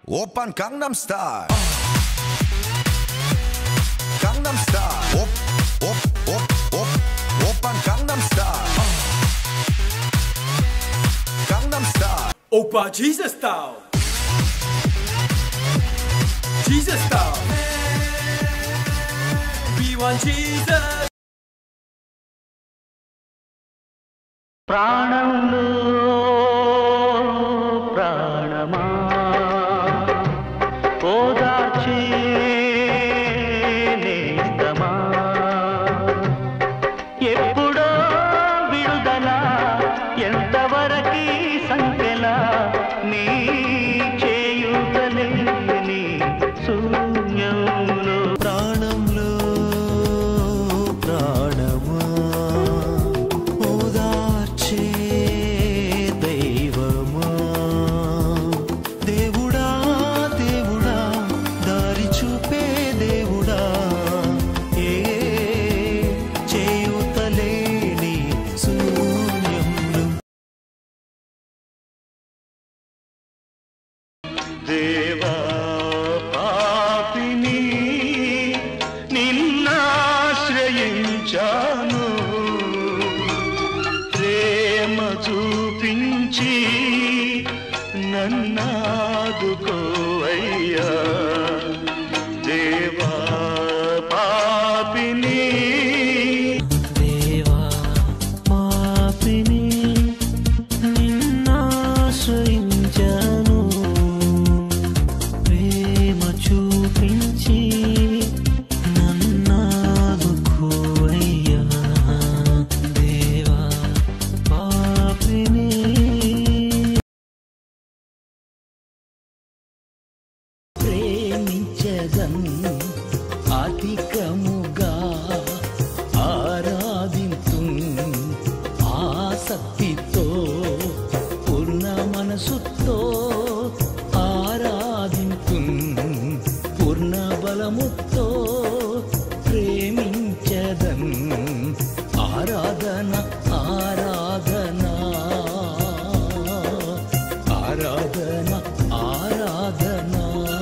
오빤 강남스타일 강남스타일 옵옵옵옵 오빤 강남스타일 강남스타일 Opa Jesus style. Jesus style. We want Jesus. ప్రాణంలో ప్రాణమా ఓదార్చే నేస్తమా ఎప్పుడో విడుదల ఎంతవరకి సంఖ్యల నీ చేయుతలేని శూన్యంలో ప్రాణంలో ప్రాణమా ఓదార్చే దైవమా దేవుడా దేవుడా దారి చూపే దేవుడా ఏ చేయుతలేని శూన్యంలో దేవా పాపిని నిన్నాశ్రయించాను ప్రేమ చూపించి నన్నాదుకోవయ్యా దేవా పాపిని దేవా పాపిని నిన్నాశ్రయించాను ప్రేమ చూపించి నన్నాదుకోవయ్యా దేవా పాపిని ప్రేమించదన్ అధికముగా ఆరాధింతు ఆసక్తితో పూర్ణ మనసుతో ఆరాధింతు పూర్ణ బలముతో ప్రేమించదన్ ఆరాధన ఆరాధన ఆరాధన ఆరాధన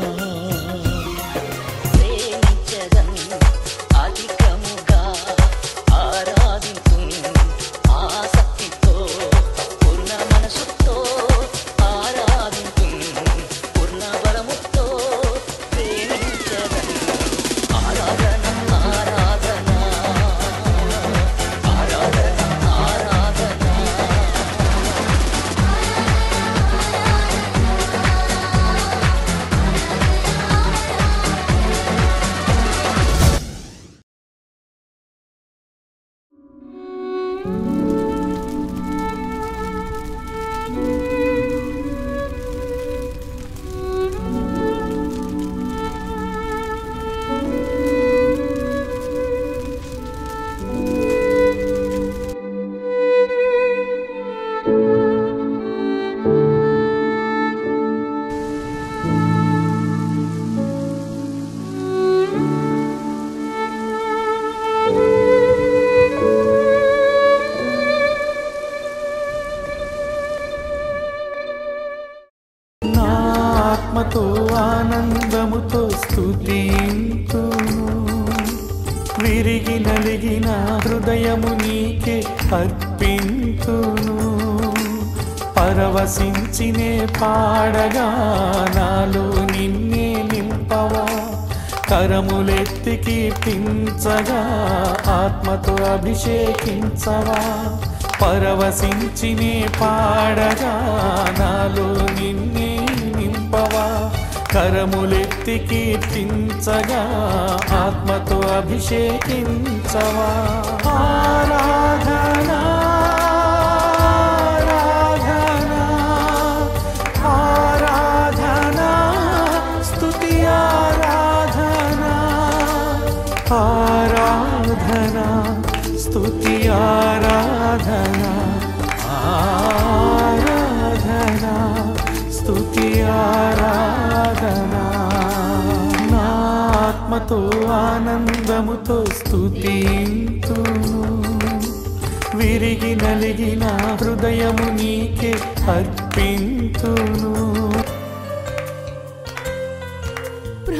ప్రేమించదన్ అధికముగా ఆరాధింతు ఆసక్తితో పూర్ణ మనసుతో ఆరాధింతు పూర్ణ బలముతో ప్రేమించదన్ ఆరాధన ఆరాధన ఆరాధన ఆరాధన నా ఆత్మతో ఆనందముతో స్తుతింతును విరిగి నలిగిన హృదయము నీకే అర్పింతును పరవశించినే పాడగా నాలో నిన్నే నింపవా కరములెత్తి కీర్తించగా ఆత్మతో అభిషేకించవా పరవశించినే పాడగా నాలో నిన్నే నింపవా కరములెత్తి కీర్తించగా ఆత్మతో అభిషేకించవా ఆరాధనా ఆరాధనా ఆరాధనా స్తుతి ఆరాధనా ఆరాధనా స్తుతి ఆరాధనా ఆరాధనా స్తుతి ఆరాధనా నా ఆత్మతో ఆనందముతో స్తుతింతును విరిగి నలిగిన హృదయము నీకే అర్పింతును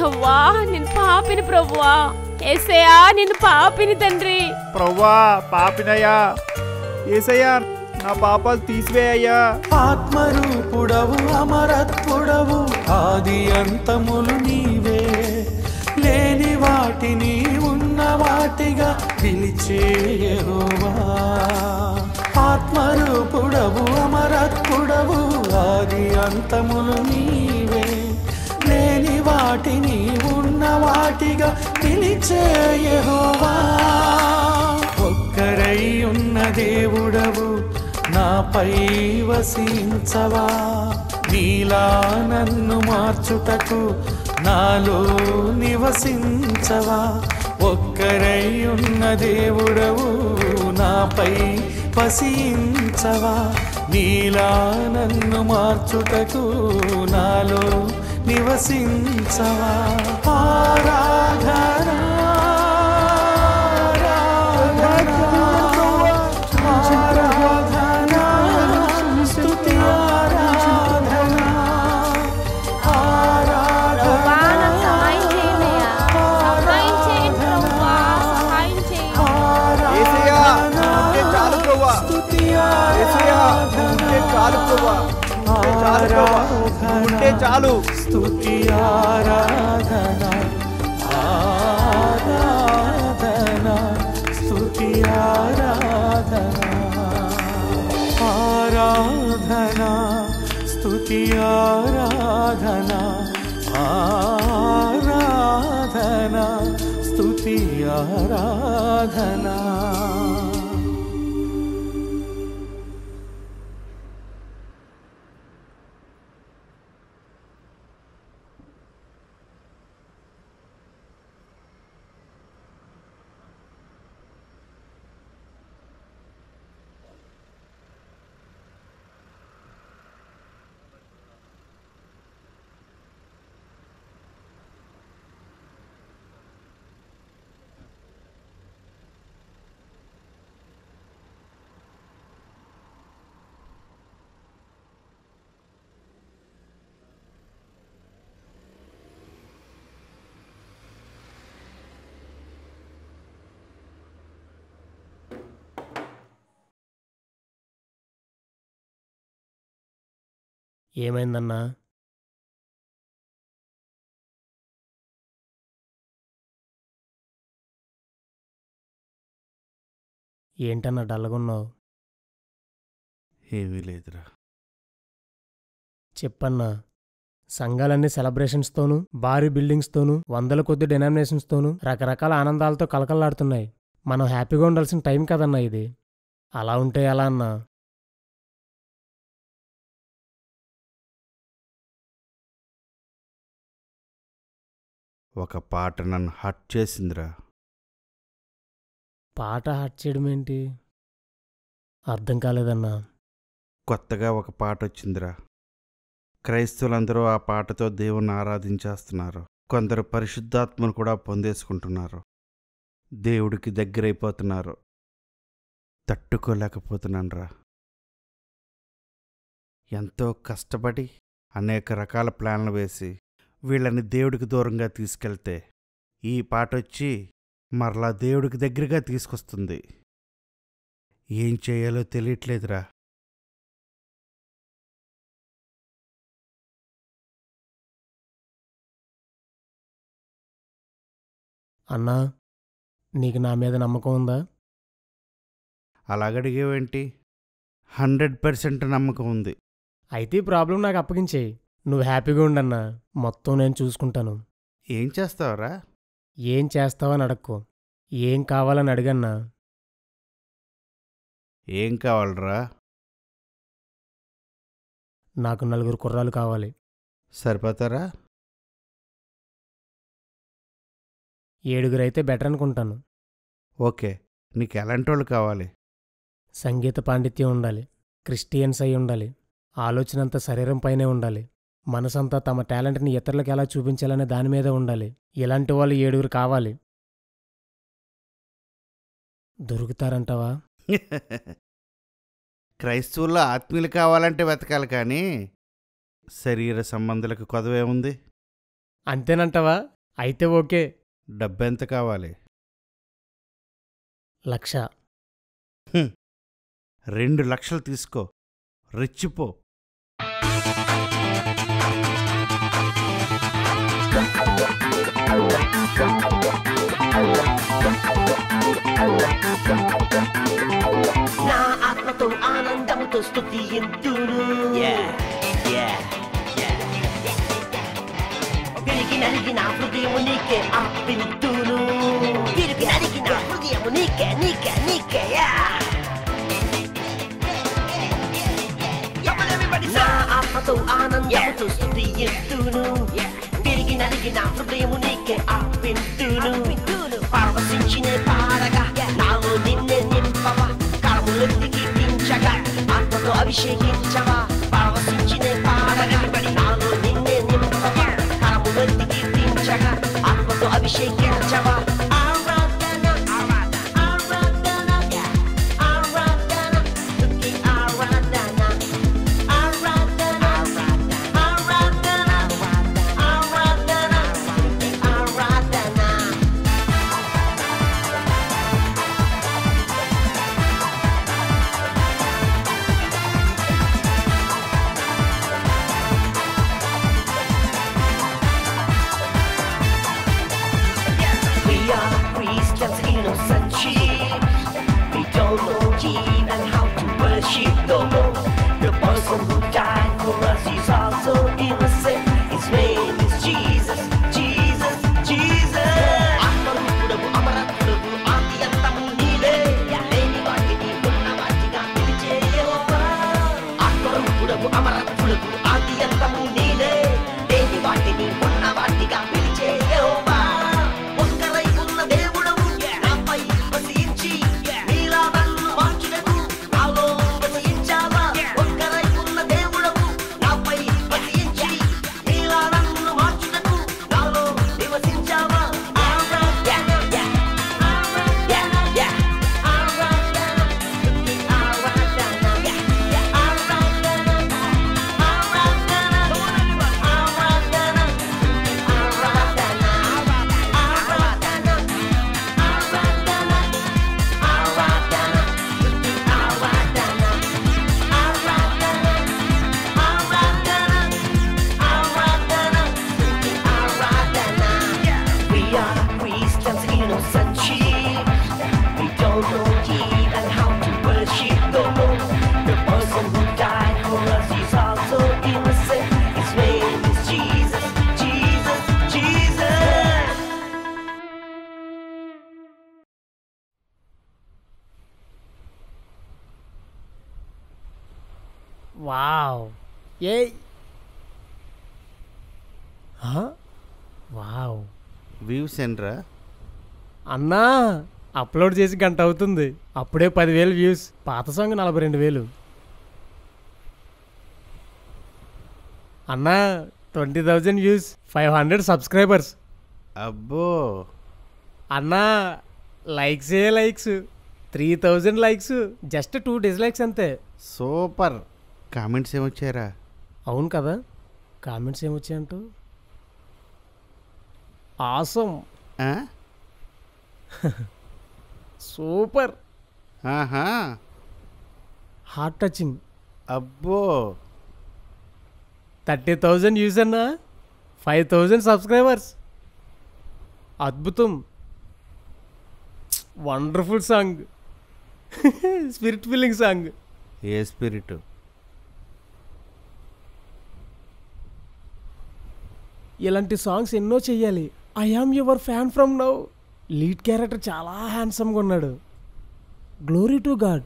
ప్రవ్వా నేను పాపిని ప్రవ్వా ఏసయ్యా నిన్ను పాపిని తండ్రి ప్రవ్వా పాపినయ్యా ఏసయ్యా నా పాపాలు తీసివేయ్యా ఆత్మరూపుడవు అమరత్పుడవు ఆది అంతములు నీవే లేని వాటిని ఉన్న వాటిగా పిలిచే యెహోవా ఆత్మరూపుడవు అమరత్పుడవు ఆది అంతములు నీవే లేని వాటిని ఉన్న వాటిగా పిలిచే యెహోవా ఒక్కరై ఉన్న దేవుడవు నాపై వసించవా నీలా నన్ను మార్చుటకు నాలో నివసించవా ఒక్కరై ఉన్న దేవుడవు నాపై వసించవా నీలా నన్ను మార్చుటకు నాలో నివసించవా ఆరాధనా ఆరాధనా స్తుతి ఆరాధనా ప్రవ్వా నాకు సహాయం చేయండి అయ్యా. సహాయం చేయండి ప్రవ్వా సహాయం చేయండి ఏసయ్యా ఉంటే చాలు ప్రవ్వా స్తుతి ఏసయ్యా ఉంటే చాలు ప్రవ్వా ఉంటే చాలు ప్రవ్వా ఉంటే చాలు స్తుతి ఆరాధన ఆరాధన స్తుతి ఆరాధన ఆరాధన స్తుతి ఆరాధన ఆరాధన స్తుతి ఆరాధన ఏమైందన్నా ఏంటన్నా డల్లగున్నావు ఏమీ లేదురా చెప్పన్నా సంఘాలన్నీ సెలబ్రేషన్స్తోనూ భారీ బిల్డింగ్స్తోనూ వందల కొద్ది డెనామినేషన్స్తోనూ రకరకాల ఆనందాలతో కలకల్లాడుతున్నాయి మనం హ్యాపీగా ఉండాల్సిన టైం కదన్నా ఇది అలా ఉంటే ఎలా అన్నా ఒక పాట నన్ను హట్ చేసిందిరా పాట హట్ చేయడం ఏంటి అర్థం కాలేదన్నా కొత్తగా ఒక పాట వచ్చిందిరా క్రైస్తవులందరూ ఆ పాటతో దేవుణ్ణి ఆరాధించేస్తున్నారు కొందరు పరిశుద్ధాత్మను కూడా పొందేసుకుంటున్నారు దేవుడికి దగ్గరైపోతున్నారు తట్టుకోలేకపోతున్నానురా ఎంతో కష్టపడి అనేక రకాల ప్లాన్లు వేసి వీళ్ళని దేవుడికి దూరంగా తీసుకెళ్తే ఈ పాట వచ్చి మరలా దేవుడికి దగ్గరగా తీసుకొస్తుంది ఏం చేయాలో తెలియట్లేదురా అన్నా నీకు నా మీద నమ్మకం ఉందా అలాగడిగేవేంటి హండ్రెడ్ పర్సెంట్ నమ్మకం ఉంది అయితే ఈ ప్రాబ్లం నాకు అప్పగించేయి నువ్వు హ్యాపీగా ఉండన్నా మొత్తం నేను చూసుకుంటాను ఏం చేస్తావురా ఏం చేస్తావని అడక్కో ఏం కావాలని అడిగన్నా ఏం కావాలరా నాకు నలుగురు కుర్రాలు కావాలి సరిపోతారా ఏడుగురు అయితే బెటర్ అనుకుంటాను ఓకే నీకు ఎలాంటి వాళ్ళు కావాలి సంగీత పాండిత్యం ఉండాలి క్రిస్టియన్స్ అయి ఉండాలి ఆలోచన అంతా శరీరం పైనే ఉండాలి మనసంతా తమ టాలెంట్ని ఇతరులకు ఎలా చూపించాలనే దాని మీద ఉండాలి ఇలాంటి వాళ్ళు ఏడుగురు కావాలి దొరుకుతారంటావా క్రైస్తవుల్లో ఆత్మీయులు కావాలంటే వెతకాలి కానీ శరీర సంబంధాలకు కొదవే ఉంది అంతేనంటావా అయితే ఓకే డబ్బెంత కావాలి లక్ష హ్మ్. రెండు లక్షలు తీసుకో రెచ్చిపో నా ఆత్మతో ఆనందముతో స్థుతియంతును విరిగి నలిగిన హృదయము నీకే అప్పింతును విరిగి నలిగిన హృదయము నీకే నీకే నీకే నా ఆత్మతో ఆనందముతో స్థుతియంతును విరిగి నలిగిన హృదయము నీకే అప్పింతును పరవశించినే పాడగా నాలో నిన్నే నింపవా కరములెత్తి కీర్తించగా ఆత్మతో అభిషేకించవా పరవశించినే పాడగా నాలో నిన్నే నింపవా కరములెత్తి కీర్తించగా ఆత్మతో అభిషేకించవా ఆరాధన ఆరాధన ఆరాధన స్తుతి ఆరాధన ఆరాధన ఆరాధన ఆరాధన స్తుతి ఆరాధన We are Christians innocent sheep. We don't know even how to worship the Lord. The person who died for us is also innocent. His name is Jesus, Jesus, Jesus. ఆత్మరూపుడవు, అమరత్వుడవు, ఆది అంతము నీవే. లేని వాటిని ఉన్న వాటిగా పిలిచే యెహోవా. ఆత్మరూపుడవు, అమరత్వుడవు, ఆది అంతము నీవే. లేని వాటిని ఉన్న వాటిగా పిలిచే యెహోవా. ఒక్కరై ఉన్న దేవుడవు నాపై వసించి నీలా నన్ను మార్చుటకు నాలో వసించావా ఒక్కరై ఉన్న దేవుడవు నాపై వసించి నీలా నన్ను మార్చుటకు నాలో నివసించావా ఆరాధన ఆరాధన ఆరాధన స్తుతి ఆరాధన ఆరాధన ఆరాధన ఆరాధన We are Christians innocent sheep. We don't know even how to worship the Lord. The person who died for us is also innocent. His name is Jesus, Jesus, Jesus. Wow ఏ వావ్ వ్యూస్ ఎన్రా అన్నా upload చేసి గంట అవుతుంది అప్పుడే పదివేలు views పాత song నలభై రెండు వేలు అన్నా twenty thousand views five hundred subscribers అబ్బో అన్నా లైక్స్ ఏ likes three thousand likes just two dislikes అంతే సూపర్ కామెంట్స్ ఏమొచ్చారా అవును కదా కామెంట్స్ ఏమొచ్చాయంటూ ఆసం ఆ? సూపర్ ఆహా హార్ట్ టచింగ్ అబ్బో థర్టీ థౌజండ్ యూస్ అన్నా ఫైవ్ థౌజండ్ సబ్స్క్రైబర్స్ అద్భుతం wonderful song spirit feeling song ఏ స్పిరిట్ ఇలాంటి సాంగ్స్ ఎన్నో చెయ్యాలి I am your fan from now lead character చాలా హ్యాండ్సమ్గా ఉన్నాడు glory to God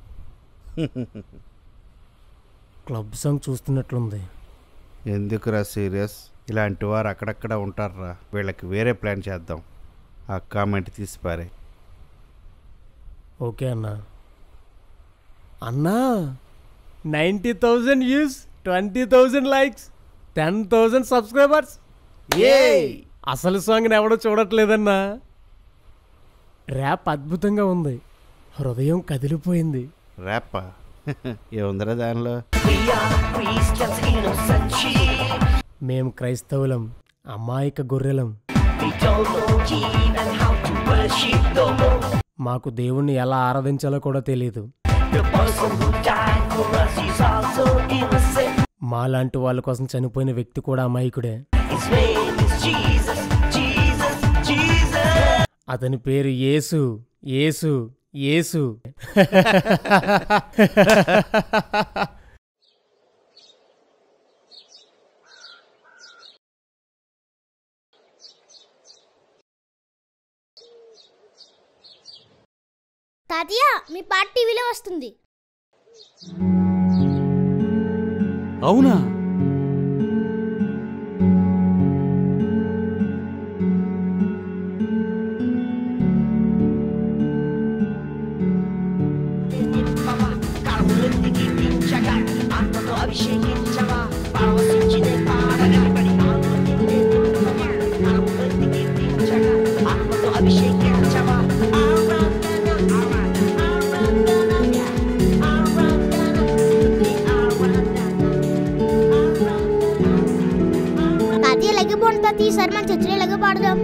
club song చూస్తున్నట్లుంది ఎందుకురా సీరియస్ ఇలాంటి వారు అక్కడక్కడ ఉంటారా వీళ్ళకి వేరే ప్లాన్ చేద్దాం ఆ కామెంట్ తీసి పారే ఓకే అన్నా అన్నా ninety thousand views twenty thousand likes ten thousand subscribers ఏ అసలు సాంగ్ని ఎవడో చూడట్లేదన్నా ర్యాప్ అద్భుతంగా ఉంది హృదయం కదిలిపోయింది ర్యాపా ఏముందిరా దానిలో We are Christians innocent sheep. మేం క్రైస్తవులం అమాయక గొర్రెలం We don't know even how to worship no more. మాకు దేవుణ్ణి ఎలా ఆరాధించాలో కూడా తెలియదు The person who died for us is also innocent. మాలాంటి వాళ్ళ కోసం చనిపోయిన వ్యక్తి కూడా అమాయకుడే His name is Jesus, Jesus, Jesus. అతని పేరు యేసు యేసు యేసు తాతయ్య మీ పాట టీవీలో వస్తుంది అవునా తాతయ్య లెగ్గపోండి తాతయ్య ఈసారి మన చర్చిలో లెగ్గ పాడదాం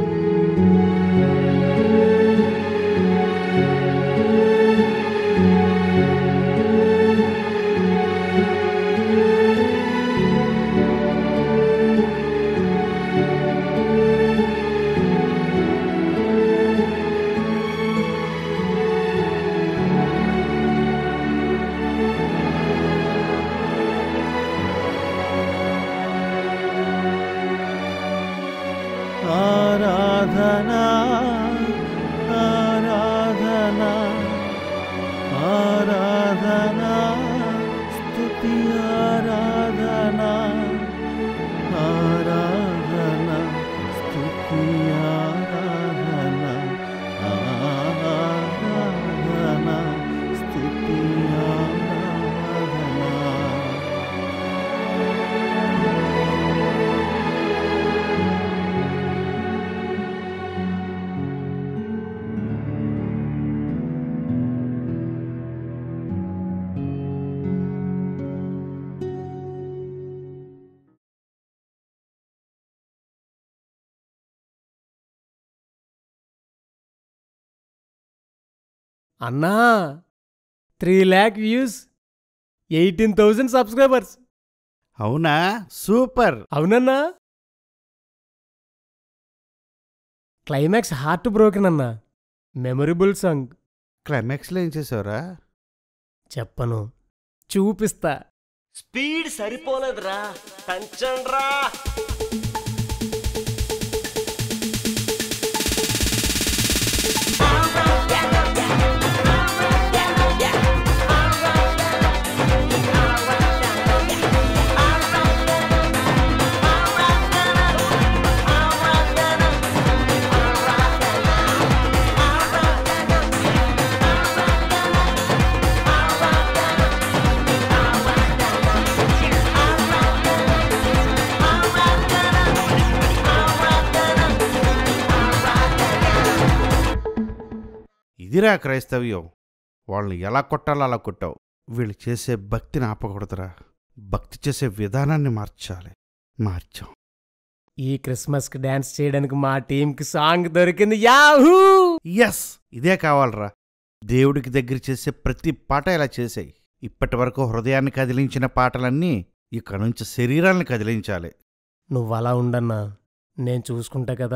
ఆరాధనా ఆరాధనా ఆరాధనా స్తుతి ఆరాధనా ఆరాధనా స్తుతి ఆరాధనా ఆరాధనా స్తుతి ఆరాధనా అన్నా three lakh views eighteen thousand subscribers అవునా సూపర్ అవునన్నా క్లైమాక్స్ హార్ట్ బ్రోకెన్ అన్నా మెమొరబుల్ సాంగ్ క్లైమాక్స్లో ఏం చేసావురా చెప్పను చూపిస్తా స్పీడ్ సరిపోలేదురా పెంచండ్రా ఇదిరా క్రైస్తవ్యం వాళ్ళని ఎలా కొట్టాలో అలా కొట్టావు వీళ్ళు చేసే భక్తిని ఆపకూడదురా భక్తి చేసే విధానాన్ని మార్చాలి మార్చాం ఈ క్రిస్మస్కి డాన్స్ చేయడానికి మా టీంకి సాంగ్ దొరికింది యాహూ ఎస్ ఇదే కావాలరా దేవుడికి దగ్గర చేసే ప్రతి పాట ఇలా చేసాయి ఇప్పటి వరకు హృదయాన్ని కదిలించిన పాటలన్నీ ఇక నుంచి శరీరాన్ని కదిలించాలి నువ్వు అలా ఉండన్నా నేను చూసుకుంటా కదా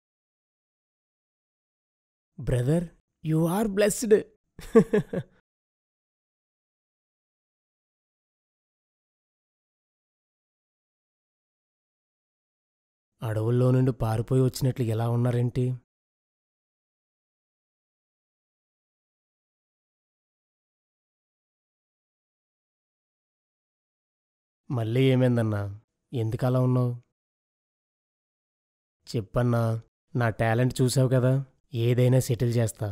బ్రదర్ యు ఆర్ బ్లెస్డ్ అడవుల్లో నుండి పారిపోయి వచ్చినట్లు ఎలా ఉన్నారేంటి మళ్ళీ ఏమైందన్నా ఎందుకు అలా ఉన్నావు చెప్పన్నా నా టాలెంట్ చూసావు కదా ఏదైనా సెటిల్ చేస్తా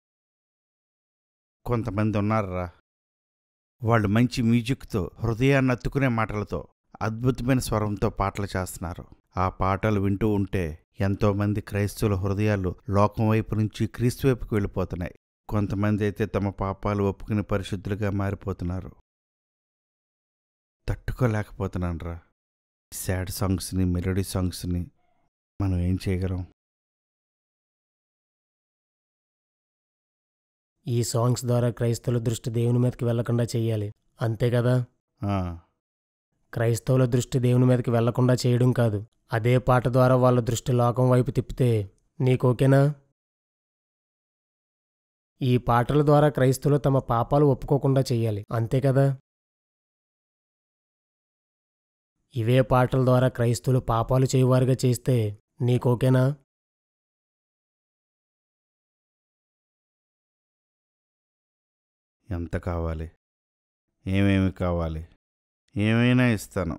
కొంతమంది ఉన్నారురా వాళ్ళు మంచి మ్యూజిక్తో హృదయాన్ని అత్తుకునే మాటలతో అద్భుతమైన స్వరంతో పాటలు చేస్తున్నారు ఆ పాటలు వింటూ ఉంటే ఎంతోమంది క్రైస్తవుల హృదయాలు లోకం వైపు నుంచి క్రీస్తు వైపుకు వెళ్ళిపోతున్నాయి కొంతమంది అయితే తమ పాపాలు ఒప్పుకుని పరిశుద్ధులుగా మారిపోతున్నారు తట్టుకోలేకపోతున్నాను రా సాడ్ సాంగ్స్ని మెలోడీ సాంగ్స్ని మనం ఏం చేయగలం ఈ సాంగ్స్ ద్వారా క్రైస్తవుల దృష్టి దేవుని మీదకి వెళ్లకుండా చెయ్యాలి అంతే కదా ఆ, క్రైస్తవుల దృష్టి దేవుని మీదకి వెళ్లకుండా చేయడం కాదు అదే పాట ద్వారా వాళ్ళ దృష్టి లోకం వైపు తిప్పితే నీకు ఓకేనా ఈ పాటల ద్వారా క్రైస్తవులు తమ పాపాలు ఒప్పుకోకుండా చెయ్యాలి అంతే కదా ఇవే పాటల ద్వారా క్రైస్తవులు పాపాలు చేయవారుగా చేస్తే నీకు ఓకేనా ఎంత కావాలి ఏమేమి కావాలి ఏమైనా ఇస్తాను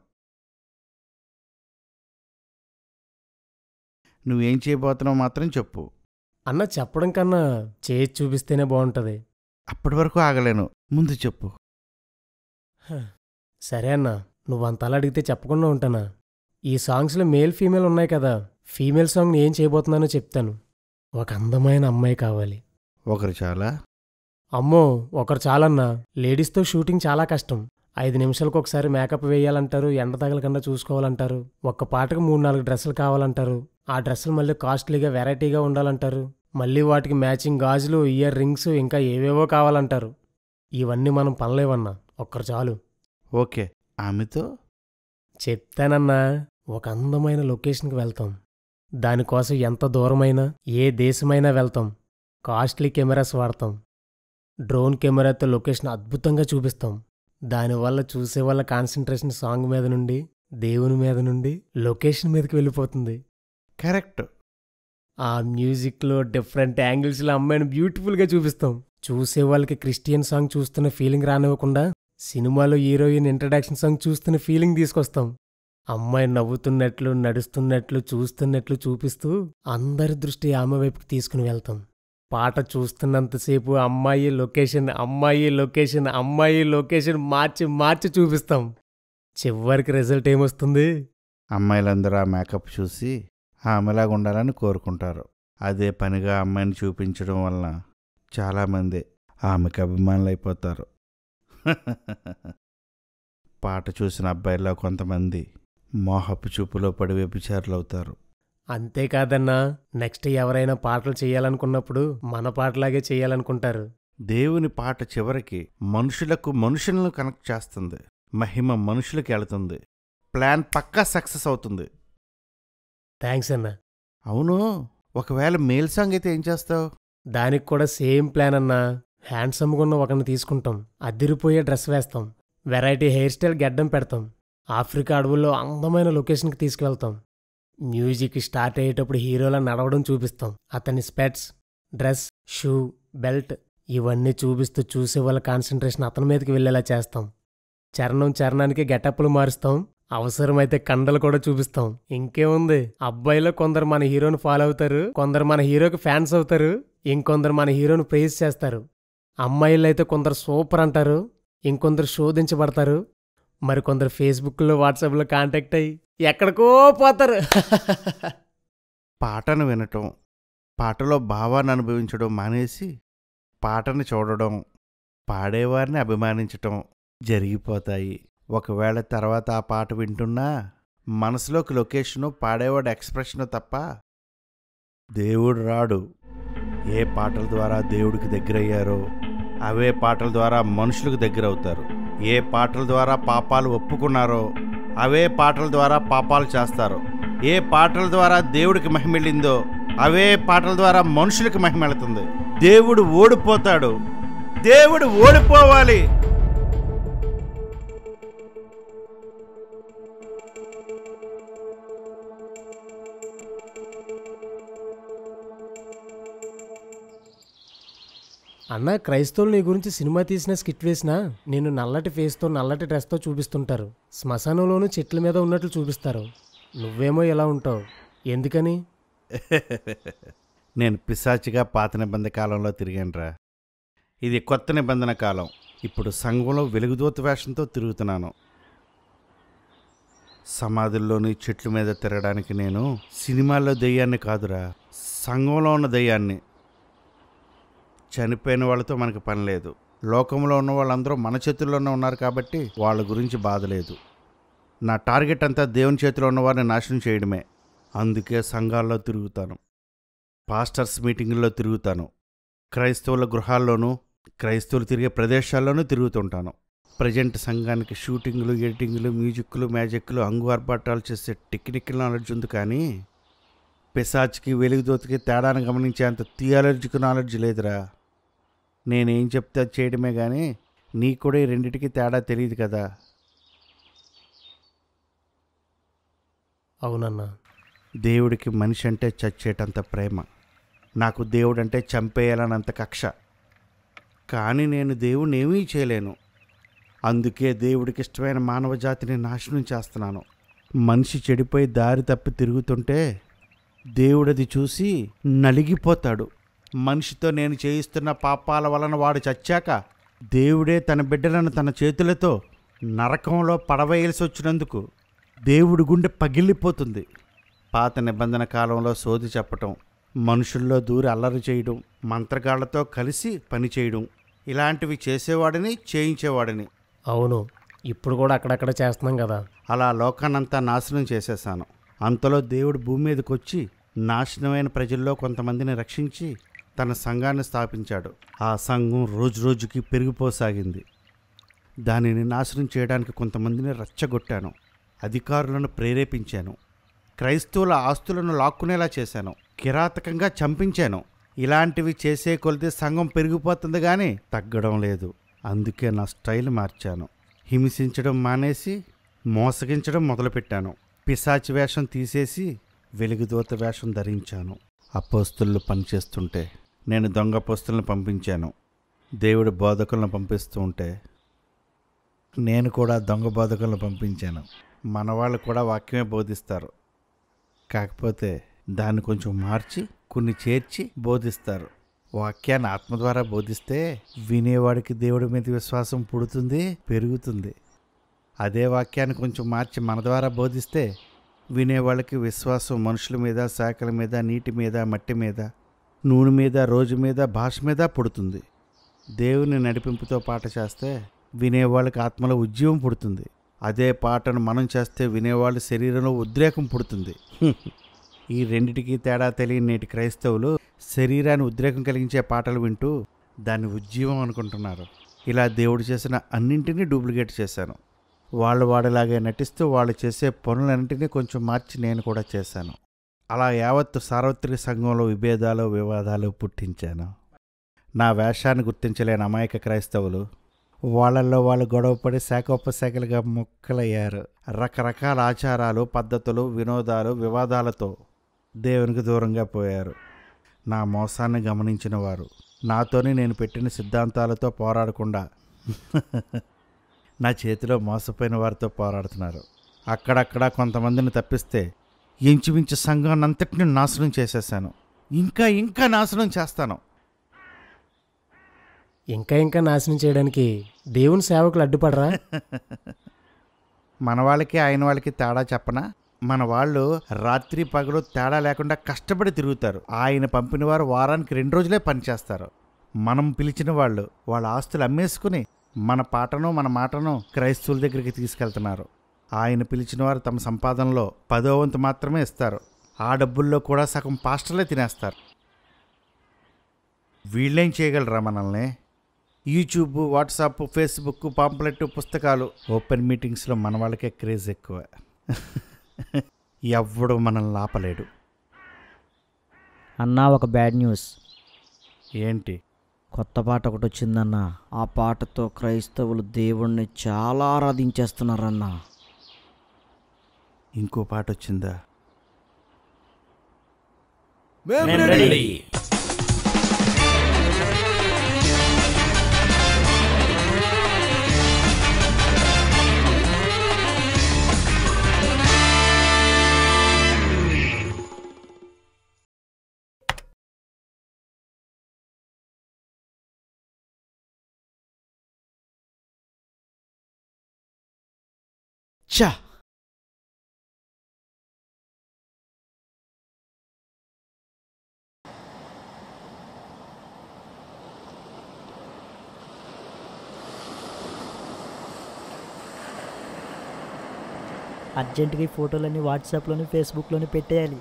నువ్వేం చేయబోతున్నావు మాత్రం చెప్పు అన్న చెప్పడం కన్నా చేసి చూపిస్తేనే బాగుంటుంది అప్పటి వరకు ఆగలేను ముందు చెప్పు సరే అన్న నువ్వు అంతలా అడిగితే చెప్పకుండా ఉంటానా ఈ సాంగ్స్లో మేల్ ఫీమేల్ ఉన్నాయి కదా ఫీమేల్ సాంగ్ని ఏం చేయబోతున్నానో చెప్తాను ఒక అందమైన అమ్మాయి కావాలి ఒకరు చాలా అమ్మో ఒకరు చాలన్నా లేడీస్తో షూటింగ్ చాలా కష్టం ఐదు నిమిషాలకు ఒకసారి మేకప్ వేయాలంటారు ఎండ తగలకుండా చూసుకోవాలంటారు ఒక్క పాటకు మూడు నాలుగు డ్రెస్సులు కావాలంటారు ఆ డ్రెస్సులు మళ్ళీ కాస్ట్లీగా వెరైటీగా ఉండాలంటారు మళ్ళీ వాటికి మ్యాచింగ్ గాజులు ఇయర్ రింగ్స్ ఇంకా ఏవేవో కావాలంటారు ఇవన్నీ మనం పనలేవన్నా ఒక్కరు చాలు ఓకే ఆమెతో చెప్తానన్నా ఒక అందమైన లొకేషన్కి వెళ్తాం దానికోసం ఎంత దూరమైనా ఏ దేశమైనా వెళ్తాం కాస్ట్లీ కెమెరాస్ వాడతాం డ్రోన్ కెమెరాతో లొకేషన్ అద్భుతంగా చూపిస్తాం దానివల్ల చూసే వాళ్ళ కాన్సన్ట్రేషన్ సాంగ్ మీద నుండి దేవుని మీద నుండి లొకేషన్ మీదకి వెళ్ళిపోతుంది కరెక్ట్ ఆ మ్యూజిక్లో డిఫరెంట్ యాంగిల్స్లో అమ్మాయిని బ్యూటిఫుల్గా చూపిస్తాం చూసే వాళ్ళకి క్రిస్టియన్ సాంగ్ చూస్తున్న ఫీలింగ్ రానివ్వకుండా సినిమాలో హీరోయిన్ ఇంట్రడక్షన్ సాంగ్ చూస్తున్న ఫీలింగ్ తీసుకొస్తాం అమ్మాయి నవ్వుతున్నట్లు నడుస్తున్నట్లు చూస్తున్నట్లు చూపిస్తూ అందరి దృష్టి ఆమె వైపుకి తీసుకుని వెళ్తాం పాట చూస్తున్నంతసేపు అమ్మాయి లొకేషన్ అమ్మాయి లొకేషన్ అమ్మాయి లొకేషన్ మార్చి మార్చి చూపిస్తాం చివరికి రిజల్ట్ ఏమొస్తుంది అమ్మాయిలందరూ ఆ మేకప్ చూసి ఆమెలాగా ఉండాలని కోరుకుంటారు అదే పనిగా అమ్మాయిని చూపించడం వలన చాలామంది ఆమెకు అభిమానులు అయిపోతారు పాట చూసిన అబ్బాయిలో కొంతమంది మోహపు చూపులో పడి వ్యభిచారులు అవుతారు అంతేకాదన్నా నెక్స్ట్ ఎవరైనా పాటలు చేయాలనుకున్నప్పుడు మన పాటలాగే చేయాలనుకుంటారు దేవుని పాట చివరికి మనుషులకు మనుషులను కనెక్ట్ చేస్తుంది మహిమ మనుషులకి వెళుతుంది ప్లాన్ పక్కా సక్సెస్ అవుతుంది థ్యాంక్స్ అన్నా అవును ఒకవేళ మేల్ సాంగ్ అయితే ఏం చేస్తావు దానికి కూడా సేమ్ ప్లాన్ అన్నా హ్యాండ్సమ్గా ఉన్న ఒకరిని తీసుకుంటాం అద్దిరిపోయే డ్రెస్ వేస్తాం వెరైటీ హెయిర్ స్టైల్ గెడ్డం పెడతాం ఆఫ్రికా అడవుల్లో అందమైన లొకేషన్కి తీసుకువెళ్తాం మ్యూజిక్ స్టార్ట్ అయ్యేటప్పుడు హీరోలా నడవడం చూపిస్తాం అతని స్పెట్స్ డ్రెస్ షూ బెల్ట్ ఇవన్నీ చూపిస్తూ చూసే వాళ్ళ కాన్సన్ట్రేషన్ అతని మీదకి వెళ్ళేలా చేస్తాం చరణం చరణానికి గెటప్లు మారుస్తాం అవసరమైతే కండలు కూడా చూపిస్తాం ఇంకేముంది అబ్బాయిలో కొందరు మన హీరోని ఫాలో అవుతారు కొందరు మన హీరోకి ఫ్యాన్స్ అవుతారు ఇంకొందరు మన హీరోని ప్రేజ్ చేస్తారు అమ్మాయిలు అయితే కొందరు సూపర్ అంటారు ఇంకొందరు శోధించబడతారు మరి కొందరు ఫేస్బుక్లో వాట్సాప్లో కాంటాక్ట్ అయ్యి ఎక్కడికో పోతారు పాటను వినటం పాటలో భావాన్ని అనుభవించడం మానేసి పాటను చూడడం పాడేవారిని అభిమానించటం జరిగిపోతాయి ఒకవేళ తర్వాత ఆ పాట వింటున్నా మనసులోకి లొకేషను పాడేవాడు ఎక్స్ప్రెషను తప్ప దేవుడు రాడు ఏ పాటల ద్వారా దేవుడికి దగ్గరయ్యారో అవే పాటల ద్వారా మనుషులకు దగ్గర అవుతారు ఏ పాటల ద్వారా పాపాలు ఒప్పుకున్నారో అవే పాటల ద్వారా పాపాలు చేస్తారు ఏ పాటల ద్వారా దేవుడికి మహిమెళ్ళిందో అవే పాటల ద్వారా మనుషులకు మహిమెళుతుంది దేవుడు ఓడిపోతాడు దేవుడు ఓడిపోవాలి అన్న క్రైస్తవులు నీ గురించి సినిమా తీసిన స్కిట్ వేసినా నేను నల్లటి ఫేస్తో నల్లటి డ్రెస్తో చూపిస్తుంటారు శ్మశానంలోనూ చెట్ల మీద ఉన్నట్లు చూపిస్తారు నువ్వేమో ఎలా ఉంటావు ఎందుకని నేను పిశాచిగా పాత నిబంధన కాలంలో తిరిగానురా ఇది కొత్త నిబంధన కాలం ఇప్పుడు సంఘంలో వెలుగుదూత వేషంతో తిరుగుతున్నాను సమాధుల్లోని చెట్ల మీద తిరగడానికి నేను సినిమాల్లో దెయ్యాన్ని కాదురా సంఘంలో ఉన్న దెయ్యాన్ని చనిపోయిన వాళ్ళతో మనకు పని లేదు లోకంలో ఉన్న వాళ్ళందరూ మన చేతుల్లోనే ఉన్నారు కాబట్టి వాళ్ళ గురించి బాధ లేదు నా టార్గెట్ అంతా దేవుని చేతిలో ఉన్న వారిని నాశనం చేయడమే అందుకే సంఘాల్లో తిరుగుతాను పాస్టర్స్ మీటింగుల్లో తిరుగుతాను క్రైస్తవుల గృహాల్లోనూ క్రైస్తవులు తిరిగే ప్రదేశాల్లోనూ తిరుగుతుంటాను ప్రజెంట్ సంఘానికి షూటింగ్లు ఎడిటింగ్లు మ్యూజిక్లు మ్యాజిక్లు అంగు ఆర్భాటాలు చేసే టెక్నికల్ నాలెడ్జ్ ఉంది కానీ పిశాచ్కి వెలుగుదోతకి తేడాను గమనించేంత థియాలజిక్ నాలెడ్జ్ లేదురా నేనేం చెప్తే అది చేయడమే కానీ నీకు కూడా ఈ రెండిటికి తేడా తెలియదు కదా అవునన్నా దేవుడికి మనిషి అంటే చచ్చేటంత ప్రేమ నాకు దేవుడంటే చంపేయాలనంత కక్ష కానీ నేను దేవుణ్ణి ఏమీ చేయలేను అందుకే దేవుడికి ఇష్టమైన మానవ జాతిని నాశనం చేస్తున్నాను మనిషి చెడిపోయి దారి తప్పి తిరుగుతుంటే దేవుడది చూసి నలిగిపోతాడు మనిషితో నేను చేయిస్తున్న పాపాల వలన వాడు చచ్చాక దేవుడే తన బిడ్డలను తన చేతులతో నరకంలో పడవేయాల్సి వచ్చినందుకు దేవుడి గుండె పగిలిపోతుంది పాత నిబంధన కాలంలో సోది చెప్పటం మనుషుల్లో దూరి అల్లరి చేయడం మంత్రగాళ్లతో కలిసి పని చేయడం ఇలాంటివి చేసేవాడిని చేయించేవాడిని అవును ఇప్పుడు కూడా అక్కడక్కడ చేస్తున్నాం కదా అలా లోకాన్నంతా నాశనం చేసేశాను అంతలో దేవుడు భూమి మీదకి వచ్చి నాశనమైన ప్రజల్లో కొంతమందిని రక్షించి తన సంఘాన్ని స్థాపించాడు ఆ సంఘం రోజు రోజుకి పెరిగిపోసాగింది దానిని నాశనం చేయడానికి కొంతమందిని రెచ్చగొట్టాను అధికారులను ప్రేరేపించాను క్రైస్తవుల ఆస్తులను లాక్కునేలా చేశాను కిరాతకంగా చంపించాను ఇలాంటివి చేసే కొలితే సంఘం పెరిగిపోతుంది కానీ తగ్గడం లేదు అందుకే నా స్టైల్ మార్చాను హింసించడం మానేసి మోసగించడం మొదలుపెట్టాను పిశాచి వేషం తీసేసి వెలుగుదూత వేషం ధరించాను అపోస్తులు పనిచేస్తుంటే నేను దొంగ పోస్తులను పంపించాను దేవుడు బోధకులను పంపిస్తూ ఉంటే నేను కూడా దొంగ బోధకులను పంపించాను మన వాళ్ళు కూడా వాక్యమే బోధిస్తారు కాకపోతే దాన్ని కొంచెం మార్చి కొన్ని చేర్చి బోధిస్తారు వాక్యాన్ని ఆత్మ ద్వారా బోధిస్తే వినేవాడికి దేవుడి మీద విశ్వాసం పుడుతుంది పెరుగుతుంది అదే వాక్యాన్ని కొంచెం మార్చి మన ద్వారా బోధిస్తే వినేవాళ్ళకి విశ్వాసం మనుషుల మీద శాఖల మీద నీటి మీద మట్టి మీద నూనె మీద రోజు మీద భాష మీద పుడుతుంది దేవుని నడిపింపుతో పాట చేస్తే వినేవాళ్ళకి ఆత్మలో ఉద్యమం పుడుతుంది అదే పాటను మనం చేస్తే వినేవాళ్ళ శరీరంలో ఉద్రేకం పుడుతుంది ఈ రెండిటికి తేడా తెలియని నేటి క్రైస్తవులు శరీరాన్ని ఉద్రేకం కలిగించే పాటలు వింటూ దాన్ని ఉజ్జీవం అనుకుంటున్నారు ఇలా దేవుడు చేసిన అన్నింటినీ డూప్లికేట్ చేశాను వాళ్ళు వాడిలాగే నటిస్తూ వాళ్ళు చేసే పనులన్నింటినీ కొంచెం మార్చి నేను కూడా చేశాను అలా యావత్తు సార్వత్రిక సంఘంలో విభేదాలు వివాదాలు పుట్టించాను నా వేషాన్ని గుర్తించలేని అమాయక క్రైస్తవులు వాళ్ళల్లో వాళ్ళు గొడవపడి శాఖోపశాఖలుగా ముక్కలయ్యారు రకరకాల ఆచారాలు పద్ధతులు వినోదాలు వివాదాలతో దేవునికి దూరంగా పోయారు నా మోసాన్ని గమనించిన వారు నాతోనే నేను పెట్టిన సిద్ధాంతాలతో పోరాడకుండా నా చేతిలో మోసపోయిన వారితో పోరాడుతున్నారు అక్కడక్కడ కొంతమందిని తప్పిస్తే ఇంచుమించు సంఘాన్ని అంతటిని నాశనం చేసేసాను ఇంకా ఇంకా నాశనం చేస్తాను ఇంకా ఇంకా నాశనం చేయడానికి దేవుని సేవకులు అడ్డుపడరా మన వాళ్ళకి ఆయన వాళ్ళకి తేడా చెప్పనా మన వాళ్ళు రాత్రి పగలు తేడా లేకుండా కష్టపడి తిరుగుతారు ఆయన పంపిన వారు వారానికి రెండు రోజులే పనిచేస్తారు మనం పిలిచిన వాళ్ళు వాళ్ళ ఆస్తులు అమ్మేసుకుని మన పాటను మన మాటను క్రైస్తవుల దగ్గరికి తీసుకెళ్తున్నారు ఆయన పిలిచిన వారు తమ సంపాదనలో పదో వంతు మాత్రమే ఇస్తారు ఆ డబ్బుల్లో కూడా సగం పాస్టర్లే తినేస్తారు వీళ్ళేం చేయగలరా మనల్ని యూట్యూబ్ వాట్సాప్ ఫేస్బుక్ పాంప్లెట్ పుస్తకాలు ఓపెన్ మీటింగ్స్లో మన వాళ్ళకే క్రేజ్ ఎక్కువ ఎవ్వడు మనల్ని ఆపలేడు అన్నా ఒక బ్యాడ్ న్యూస్ ఏంటి కొత్త పాట ఒకటి వచ్చిందన్న ఆ పాటతో క్రైస్తవులు దేవుణ్ణి చాలా ఆరాధించేస్తున్నారన్నా ఇంకో పాట వచ్చిందా చా అర్జెంటుగా ఈ ఫోటోలన్నీ వాట్సాప్లోని ఫేస్బుక్లోని పెట్టేయాలి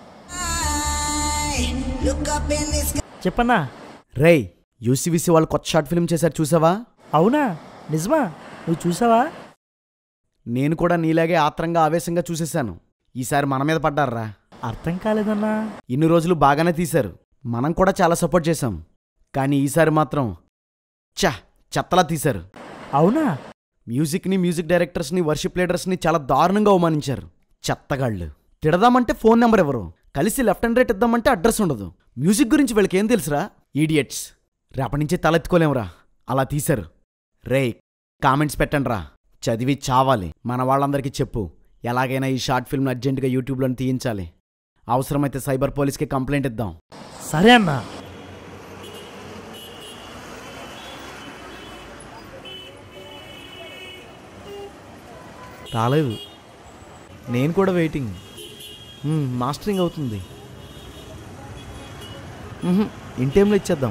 చెప్పన్నా రేయ్ యూసీవీసీ వాళ్ళు కొత్త షార్ట్ ఫిల్మ్ చేశారు చూసావా అవునా నిజమా నువ్వు చూసావా నేను కూడా నీలాగే ఆత్రంగా ఆవేశంగా చూసేశాను ఈసారి మన మీద పడ్డారా అర్థం కాలేదన్నా ఇన్ని రోజులు బాగానే తీశారు మనం కూడా చాలా సపోర్ట్ చేశాం కానీ ఈసారి మాత్రం చ చెత్తలా తీశారు అవునా మ్యూజిక్ని మ్యూజిక్ డైరెక్టర్స్ని వర్షిప్ లీడర్స్ని చాలా దారుణంగా అవమానించారు చెత్తగాళ్ళు తిడదామంటే ఫోన్ నెంబర్ ఎవరు కలిసి లెఫ్ట్ అండ్ రైట్ ఇద్దామంటే అడ్రస్ ఉండదు మ్యూజిక్ గురించి వీళ్ళకి ఏం తెలుసురా ఈడియట్స్ రేపటి నుంచి తలెత్తుకోలేమురా అలా తీశారు రే కామెంట్స్ పెట్టండి రా చదివి చావాలి మన వాళ్ళందరికీ చెప్పు ఎలాగైనా ఈ షార్ట్ ఫిల్మ్ అర్జెంటుగా యూట్యూబ్లో తీయించాలి అవసరమైతే సైబర్ పోలీస్కి కంప్లైంట్ ఇద్దాం సరే అన్నా రాలేదు నేను కూడా వెయిటింగ్ మ్మ్, మాస్టరింగ్ అవుతుంది మ్హూ, ఇన్ టైంలో ఇచ్చేద్దాం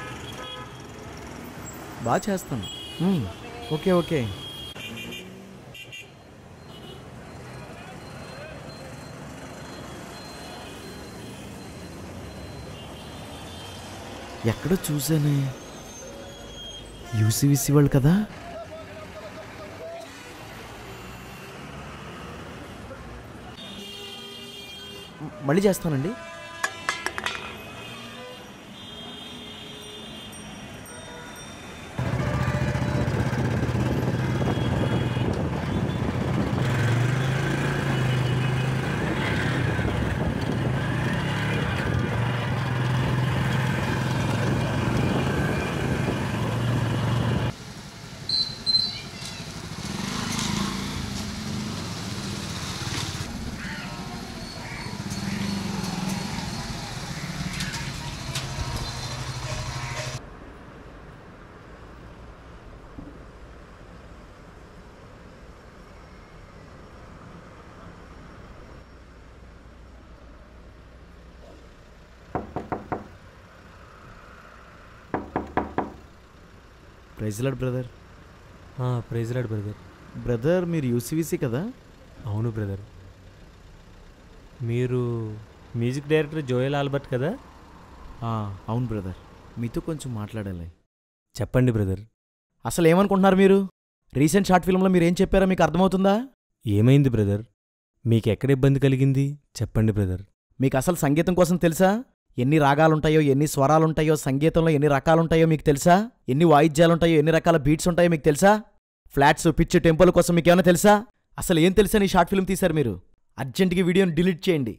బాగా చేస్తాను మ్మ్, ఓకే ఓకే ఎక్కడో చూసానే యూసీవీసీ వాళ్ళు కదా మళ్ళీ చేస్తానండి praise Lord brother praise Lord brother brother మీరు యూసీవీసీ కదా అవును బ్రదర్ మీరు మ్యూజిక్ డైరెక్టర్ జోయల్ ఆల్బర్ట్ కదా ఆ, అవును బ్రదర్ మీతో కొంచెం మాట్లాడాలి చెప్పండి బ్రదర్ అసలు ఏమనుకుంటున్నారు మీరు రీసెంట్ షార్ట్ ఫిల్మ్లో మీరు ఏం చెప్పారో మీకు అర్థమవుతుందా ఏమైంది బ్రదర్ మీకు ఎక్కడ ఇబ్బంది కలిగింది చెప్పండి బ్రదర్ మీకు అసలు సంగీతం కోసం తెలుసా ఎన్ని రాగాలుంటాయో ఎన్ని స్వరాలుంటాయో సంగీతంలో ఎన్ని రకాలుంటాయో మీకు తెలుసా ఎన్ని వాయిద్యాలుంటాయో ఎన్ని రకాల బీట్స్ ఉంటాయో మీకు తెలుసా ఫ్లాట్స్ పిచ్ టెంపుల్ కోసం మీకు ఏమైనా తెలుసా అసలు ఏం తెలుసా ఈ షార్ట్ ఫిల్మ్ తీశారు మీరు అర్జెంటుగా ఈ వీడియోని డిలీట్ చేయండి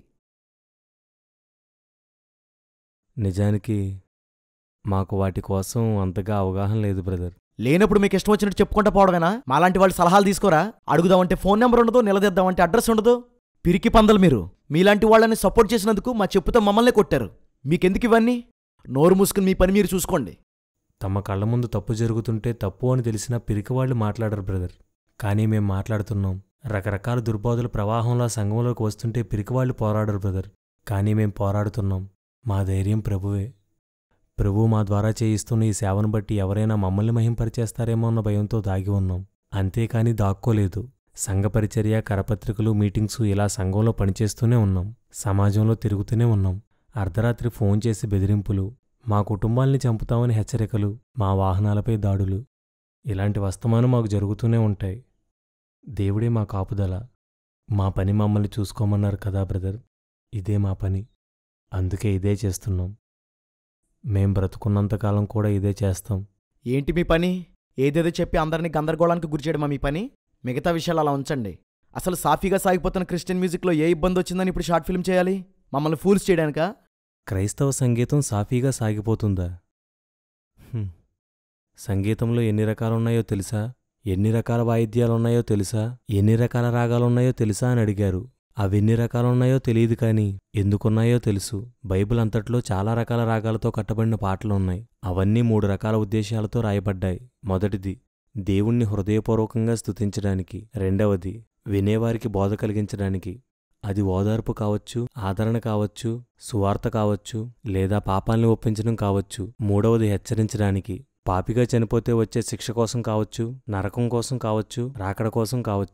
నిజానికి మాకు వాటి కోసం అంతగా అవగాహన లేదు బ్రదర్ లేనప్పుడు మీకు ఇష్టం వచ్చినట్టు చెప్పుకుంటా పోవడమేనా మాలాంటి వాళ్ళు సలహాలు తీసుకోరా అడుగుదామంటే ఫోన్ నెంబర్ ఉండదు నిలదీద్దామంటే అడ్రస్ ఉండదు పిరికి పందలు మీరు మీలాంటి వాళ్ళని సపోర్ట్ చేసినందుకు మా చెప్పుతో మమ్మల్నే కొట్టారు మీకెందుకు ఇవన్నీ నోరు మూసుకుని మీ పని మీరు చూసుకోండి తమ కళ్ళ ముందు తప్పు జరుగుతుంటే తప్పు అని తెలిసినా పిరికివాళ్ళు మాట్లాడరు బ్రదర్ కానీ మేం మాట్లాడుతున్నాం రకరకాల దుర్బోధల ప్రవాహంలో సంఘంలోకి వస్తుంటే పిరికివాళ్ళు పోరాడరు బ్రదర్ కానీ మేం పోరాడుతున్నాం మా ధైర్యం ప్రభువే ప్రభు మా ద్వారా చేయిస్తున్న ఈ సేవను బట్టి ఎవరైనా మమ్మల్ని మహింపరిచేస్తారేమో అన్న భయంతో దాగి ఉన్నాం అంతేకాని దాక్కోలేదు సంఘ పరిచర్య కరపత్రికలు మీటింగ్సు ఇలా సంఘంలో పనిచేస్తూనే ఉన్నాం సమాజంలో తిరుగుతూనే ఉన్నాం అర్ధరాత్రి ఫోన్ చేసి బెదిరింపులు మా కుటుంబాల్ని చంపుతామని హెచ్చరికలు మా వాహనాలపై దాడులు ఇలాంటి వస్తమానం మాకు జరుగుతూనే ఉంటాయి దేవుడే మా కాపుదల మా పని మమ్మల్ని చూసుకోమన్నారు కదా బ్రదర్ ఇదే మా పని అందుకే ఇదే చేస్తున్నాం మేం బ్రతుకున్నంతకాలం కూడా ఇదే చేస్తాం ఏంటి మీ పని ఏదేదో చెప్పి అందరినీ గందరగోళానికి గురిచేయడమా మీ పని మిగతా విషయాలు అలా ఉంచండి అసలు సాఫీగా సాగిపోతున్న క్రిస్టియన్ మ్యూజిక్లో ఏ ఇబ్బంది వచ్చిందని ఇప్పుడు షార్ట్ ఫిల్మ్ చేయాలి మమ్మల్ని ఫూల్స్ చేయడానికా క్రైస్తవ సంగీతం సాఫీగా సాగిపోతుందా హ్మ్. సంగీతంలో ఎన్ని రకాలున్నాయో తెలుసా ఎన్ని రకాల వాయిద్యాలున్నాయో తెలుసా ఎన్ని రకాల రాగాలున్నాయో తెలుసా అని అడిగారు అవెన్ని రకాలున్నాయో తెలియదు కానీ ఎందుకున్నాయో తెలుసు బైబిల్ అంతట్లో చాలా రకాల రాగాలతో కట్టబడిన పాటలున్నాయి అవన్నీ మూడు రకాల ఉద్దేశాలతో రాయబడ్డాయి మొదటిది దేవుణ్ణి హృదయపూర్వకంగా స్తుతించడానికి రెండవది వినేవారికి బోధ కలిగించడానికి అది ఓదార్పు కావచ్చు ఆదరణ కావచ్చు సువార్త కావచ్చు లేదా పాపాల్ని ఒప్పించడం కావచ్చు మూడవది హెచ్చరించడానికి పాపిగా చనిపోతే వచ్చే శిక్ష కోసం కావచ్చు నరకం కోసం కావచ్చు రాకడ కోసం కావచ్చు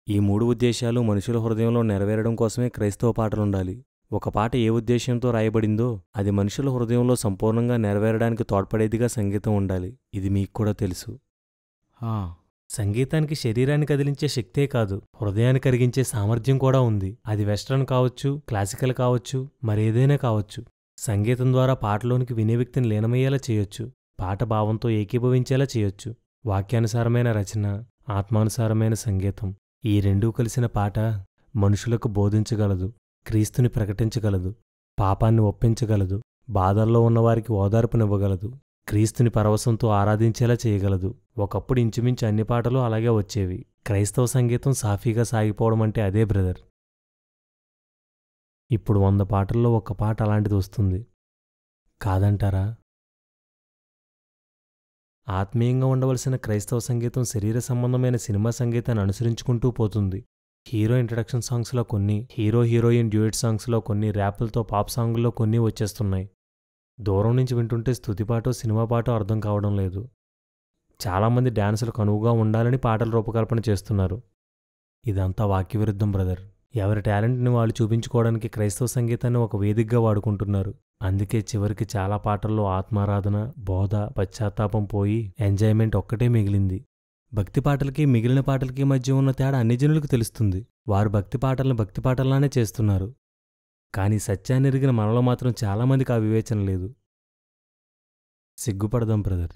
ఈ మూడు ఉద్దేశాలు మనుషుల హృదయంలో నెరవేరడం కోసమే క్రైస్తవ పాటలుండాలి ఒక పాట ఏ ఉద్దేశంతో రాయబడిందో అది మనుషుల హృదయంలో సంపూర్ణంగా నెరవేరడానికి తోడ్పడేదిగా సంగీతం ఉండాలి ఇది మీకు కూడా తెలుసు ఆ, సంగీతానికి శరీరాన్ని కదిలించే శక్తే కాదు హృదయాన్ని కరిగించే సామర్థ్యం కూడా ఉంది అది వెస్ట్రన్ కావచ్చు క్లాసికల్ కావచ్చు మరేదైనా కావచ్చు సంగీతం ద్వారా పాటలోనికి వినే వ్యక్తిని లీనమయ్యేలా చేయొచ్చు పాట భావంతో ఏకీభవించేలా చేయొచ్చు వాక్యానుసారమైన రచన ఆత్మానుసారమైన సంగీతం ఈ రెండూ కలిసిన పాట మనుషులకు బోధించగలదు క్రీస్తుని ప్రకటించగలదు పాపాన్ని ఒప్పించగలదు బాధల్లో ఉన్నవారికి ఓదార్పునివ్వగలదు క్రీస్తుని పరవశంతో ఆరాధించేలా చేయగలదు ఒకప్పుడు ఇంచుమించు అన్ని పాటలు అలాగే వచ్చేవి క్రైస్తవ సంగీతం సాఫీగా సాగిపోవడం అంటే అదే బ్రదర్ ఇప్పుడు వంద పాటల్లో ఒక్క పాట అలాంటిది వస్తుంది కాదంటారా ఆత్మీయంగా ఉండవలసిన క్రైస్తవ సంగీతం శరీర సంబంధమైన సినిమా సంగీతాన్ని అనుసరించుకుంటూ పోతుంది హీరో ఇంట్రడక్షన్ సాంగ్స్లో కొన్ని హీరో హీరోయిన్ డ్యూయట్ సాంగ్స్లో కొన్ని ర్యాపులతో పాప్ సాంగుల్లో కొన్ని వచ్చేస్తున్నాయి దూరం నుంచి వింటుంటే స్థుతి పాటో సినిమా పాటో అర్థం కావడం లేదు చాలామంది డ్యాన్సులు కనువుగా ఉండాలని పాటల రూపకల్పన చేస్తున్నారు ఇదంతా వాక్యవిరుద్ధం బ్రదర్ ఎవరి టాలెంట్ని వాళ్ళు చూపించుకోవడానికి క్రైస్తవ సంగీతాన్ని ఒక వేదికగా వాడుకుంటున్నారు అందుకే చివరికి చాలా పాటల్లో ఆత్మారాధన బోధ పశ్చాత్తాపం పోయి ఎంజాయ్మెంట్ ఒక్కటే మిగిలింది భక్తి పాటలకి మిగిలిన పాటలకి మధ్య ఉన్న తేడా అన్ని జనులకు తెలుస్తుంది వారు భక్తి పాటలను భక్తి పాటల్లానే చేస్తున్నారు కానీ సత్యాన్ని ఎరిగిన మనలో మాత్రం చాలామందికి ఆ వివేచన లేదు సిగ్గుపడదాం బ్రదర్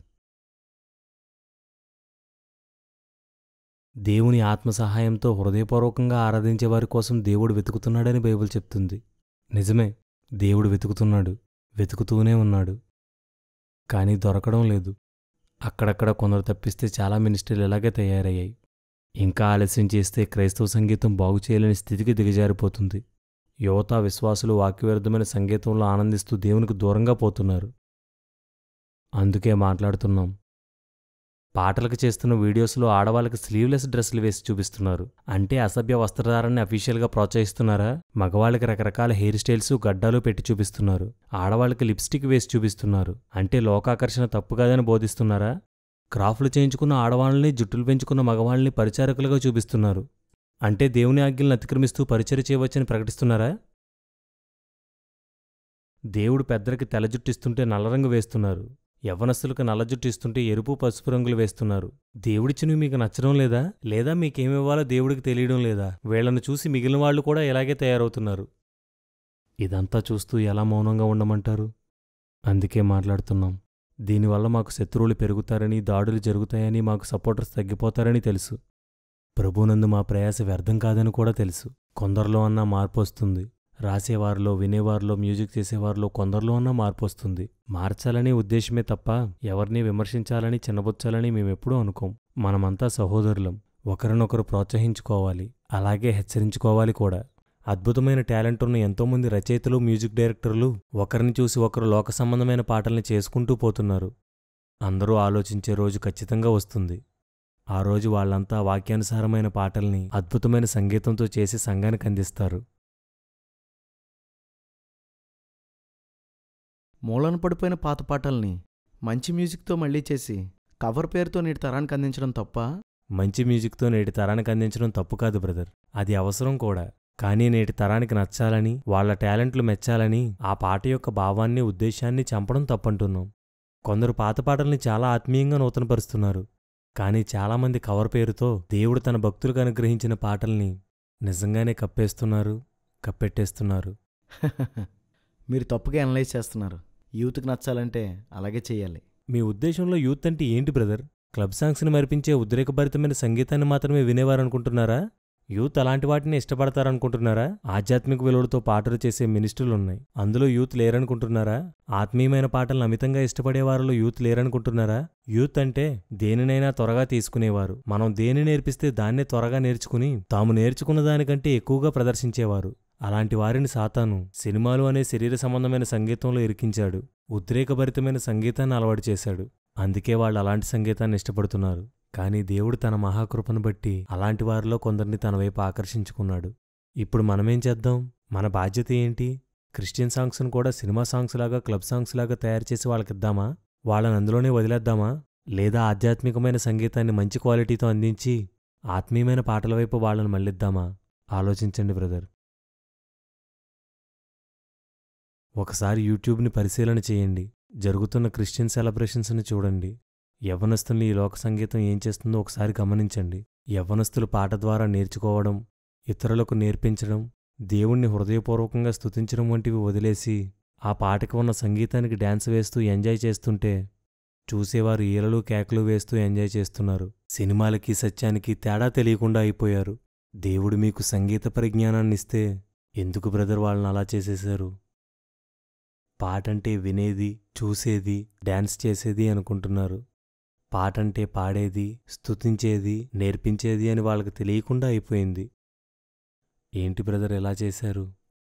దేవుని ఆత్మ సహాయంతో హృదయపూర్వకంగా ఆరాధించే వారి కోసం దేవుడు వెతుకుతున్నాడని బైబిల్ చెప్తుంది నిజమే దేవుడు వెతుకుతున్నాడు వెతుకుతూనే ఉన్నాడు కానీ దొరకడం లేదు అక్కడక్కడ కొందరు తప్పిస్తే చాలా మినిస్ట్రీలు ఇలాగే తయారయ్యాయి ఇంకా ఆలస్యం చేస్తే క్రైస్తవ సంగీతం బాగు చేయలేని స్థితికి దిగజారిపోతుంది యువత విశ్వాసులు వాక్యవిరుద్ధమైన సంగీతంలో ఆనందిస్తూ దేవునికి దూరంగా పోతున్నారు అందుకే మాట్లాడుతున్నాం పాటలకు చేస్తున్న వీడియోస్లో ఆడవాళ్ళకి స్లీవ్లెస్ డ్రెస్సులు వేసి చూపిస్తున్నారు అంటే అసభ్య వస్త్రధారాన్ని అఫీషియల్గా ప్రోత్సహిస్తున్నారా మగవాళ్ళకి రకరకాల హెయిర్ స్టైల్స్ గడ్డాలు పెట్టి చూపిస్తున్నారు ఆడవాళ్ళకి లిప్స్టిక్ వేసి చూపిస్తున్నారు అంటే లోకాకర్షణ తప్పు కాదని బోధిస్తున్నారా క్రాఫ్లు చేయించుకున్న ఆడవాళ్ళని జుట్టులు పెంచుకున్న మగవాళ్ళని పరిచారకులుగా చూపిస్తున్నారు అంటే దేవుని ఆజ్ఞలను అతిక్రమిస్తూ పరిచయం చేయవచ్చని ప్రకటిస్తున్నారా దేవుడు పెద్దలకి తెల్ల జుట్టు ఇస్తుంటే నల్లరంగు వేస్తున్నారు యవ్వనస్తులకు నల్ల జుట్టు ఇస్తుంటే ఎరుపు పసుపు రంగులు వేస్తున్నారు దేవుడిచ్చినవి మీకు నచ్చడం లేదా లేదా మీకేమివ్వాలో దేవుడికి తెలియడం లేదా వీళ్లను చూసి మిగిలిన వాళ్ళు కూడా ఇలాగే తయారవుతున్నారు ఇదంతా చూస్తూ ఎలా మౌనంగా ఉండమంటారు అందుకే మాట్లాడుతున్నాం దీనివల్ల మాకు శత్రువులు పెరుగుతారని దాడులు జరుగుతాయని మాకు సపోర్టర్స్ తగ్గిపోతారని తెలుసు ప్రభునందు మా ప్రయాస వ్యర్థం కాదని కూడా తెలుసు కొందరిలో అన్నా మార్పు వస్తుంది రాసేవారిలో వినేవారిలో మ్యూజిక్ చేసేవారిలో కొందరిలో అన్నా మార్పు వస్తుంది మార్చాలనే ఉద్దేశమే తప్ప ఎవరిని విమర్శించాలని చిన్నబుచ్చాలని మేమెప్పుడూ అనుకోం మనమంతా సహోదరులం ఒకరినొకరు ప్రోత్సహించుకోవాలి అలాగే హెచ్చరించుకోవాలి కూడా అద్భుతమైన టాలెంట్ ఉన్న ఎంతోమంది రచయితలు మ్యూజిక్ డైరెక్టర్లు ఒకరిని చూసి ఒకరు లోక సంబంధమైన పాటల్ని చేసుకుంటూ పోతున్నారు అందరూ ఆలోచించే రోజు ఖచ్చితంగా వస్తుంది ఆ రోజు వాళ్ళంతా వాక్యానుసారమైన పాటల్ని అద్భుతమైన సంగీతంతో చేసి సంఘానికి అందిస్తారు మూలన పడిపోయిన పాత పాటల్ని మంచి మ్యూజిక్తో మళ్ళీ చేసి కవర్ పేరుతో నేటి తరానికి అందించడం తప్ప మంచి మ్యూజిక్తో నేటి తరానికి అందించడం తప్పు కాదు బ్రదర్ అది అవసరం కూడా కానీ నేటి తరానికి నచ్చాలని వాళ్ళ టాలెంట్లు మెచ్చాలని ఆ పాట యొక్క భావాన్ని ఉద్దేశాన్ని చంపడం తప్పంటున్నాం కొందరు పాత పాటల్ని చాలా ఆత్మీయంగా నూతనపరుస్తున్నారు కానీ చాలామంది కవర్ పేరుతో దేవుడు తన భక్తులకు అనుగ్రహించిన పాటల్ని నిజంగానే కప్పేస్తున్నారు కప్పెట్టేస్తున్నారు మీరు తప్పుగా అనలైజ్ చేస్తున్నారు యూత్కి నచ్చాలంటే అలాగే చేయాలి మీ ఉద్దేశంలో యూత్ అంటే ఏంటి బ్రదర్ క్లబ్ సాంగ్స్ని మరిపించే ఉద్రేకభరితమైన సంగీతాన్ని మాత్రమే వినేవారనుకుంటున్నారా యూత్ అలాంటి వాటిని ఇష్టపడతారనుకుంటున్నారా ఆధ్యాత్మిక విలువలతో పాటలు చేసే మినిస్టర్లు ఉన్నాయి అందులో యూత్ లేరనుకుంటున్నారా ఆత్మీయమైన పాటలను అమితంగా ఇష్టపడే వారిలో యూత్ లేరనుకుంటున్నారా యూత్ అంటే దేనినైనా త్వరగా తీసుకునేవారు మనం దేని నేర్పిస్తే దాన్నే త్వరగా నేర్చుకుని తాము నేర్చుకున్న దానికంటే ఎక్కువగా ప్రదర్శించేవారు అలాంటి వారిని సాతాను సినిమాలు అనే శరీర సంబంధమైన సంగీతంలో ఇరికించాడు ఉద్రేకభరితమైన సంగీతాన్ని అలవాటు చేశాడు అందుకే వాళ్ళు అలాంటి సంగీతాన్ని ఇష్టపడుతున్నారు కానీ దేవుడు తన మహాకృపను బట్టి అలాంటి వారిలో కొందరిని తన వైపు ఆకర్షించుకున్నాడు ఇప్పుడు మనమేం చేద్దాం మన బాధ్యత ఏంటి క్రిస్టియన్ సాంగ్స్ను కూడా సినిమా సాంగ్స్ లాగా క్లబ్ సాంగ్స్ లాగా తయారు చేసి వాళ్ళకిద్దామా వాళ్ళని అందులోనే వదిలేద్దామా లేదా ఆధ్యాత్మికమైన సంగీతాన్ని మంచి క్వాలిటీతో అందించి ఆత్మీయమైన పాటల వైపు వాళ్ళని మళ్ళిద్దామా ఆలోచించండి బ్రదర్ ఒకసారి యూట్యూబ్ని పరిశీలన చేయండి జరుగుతున్న క్రిస్టియన్ సెలబ్రేషన్స్ని చూడండి యవ్వనస్తుల్ని ఈ లోక సంగీతం ఏం చేస్తుందో ఒకసారి గమనించండి యవ్వనస్తులు పాట ద్వారా నేర్చుకోవడం ఇతరులకు నేర్పించడం దేవుణ్ణి హృదయపూర్వకంగా స్తుతించడం వంటివి వదిలేసి ఆ పాటకి ఉన్న సంగీతానికి డ్యాన్స్ వేస్తూ ఎంజాయ్ చేస్తుంటే చూసేవారు ఈలలు కేకలు వేస్తూ ఎంజాయ్ చేస్తున్నారు సినిమాలకి సత్యానికి తేడా తెలియకుండా అయిపోయారు దేవుడు మీకు సంగీత పరిజ్ఞానాన్నిస్తే ఎందుకు బ్రదర్ వాళ్ళని అలా చేసేశారు పాటంటే వినేది చూసేది డ్యాన్స్ చేసేది అనుకుంటున్నారు పాటంటే పాడేది స్తుతించేది నేర్పించేది అని వాళ్ళకి తెలియకుండా అయిపోయింది ఏంటి బ్రదర్ ఎలా చేశారు